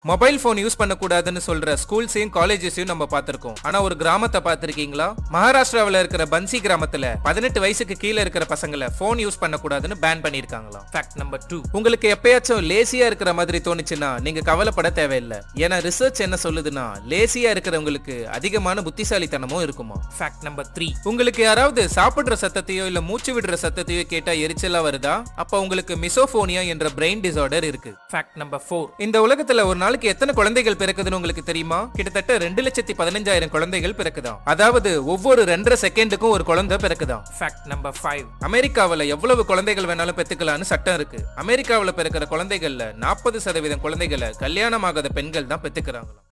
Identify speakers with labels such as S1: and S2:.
S1: mobile phone use பண்ணக்கூடாதுன்னு சொல்ற ஸ்கூல்ஸையும் காலேஜஸையும் நம்ம பார்த்திருக்கோம் ஆனா ஒரு கிராமத்தை பார்த்திருக்கீங்களா மகாராஷ்டிராவில் இருக்கிற பன்சி கிராமத்துல பதினெட்டு வயசுக்கு கீழே இருக்கிற பசங்களை போன் யூஸ் பண்ணக்கூடாதுன்னு பேன் பண்ணிருக்காங்களாம் ஃபேக்ட் நம்பர் டூ உங்களுக்கு எப்பயாச்சும் லேசியா இருக்கிற மாதிரி தோணுச்சுன்னா நீங்க கவலைப்பட தேவையில்லை ஏன்னா ரிசர்ச் என்ன சொல்லுதுன்னா லேசியா இருக்கிறவங்களுக்கு அதிகமான புத்திசாலித்தனமும் இருக்குமா ஃபேக்ட் நம்பர் த்ரீ உங்களுக்கு யாராவது சாப்பிடுற சத்தத்தையோ இல்ல மூச்சு விடுற சத்தத்தையோ கேட்டா எரிச்சலா வருதா அப்ப உங்களுக்கு மிசோபோனியா என்ற பிரெயின் டிசார்டர் இருக்கு ஃபேக்ட் நம்பர் ஃபோர் இந்த உலகத்துல ஒரு நாளைக்கு எத்தனை குழந்தைகள் பிறக்குதுன்னு உங்களுக்கு தெரியுமா கிட்டத்தட்ட ரெண்டு லட்சத்தி பதினஞ்சாயிரம் குழந்தைகள் பிறக்குதாம் அதாவது ஒவ்வொரு ரெண்டரை செகண்டுக்கும் ஒரு குழந்தை பிறக்குதாம் ஃபேக்ட் நம்பர் ஃபைவ் அமெரிக்காவுல எவ்வளவு குழந்தைகள் வேணாலும் பெத்துக்கலாம்னு சட்டம் இருக்கு அமெரிக்காவுல பிறக்கிற குழந்தைகள்ல நாற்பது சதவீதம் குழந்தைகளை கல்யாணமாகாத பெண்கள் தான் பெத்துக்கிறாங்களாம்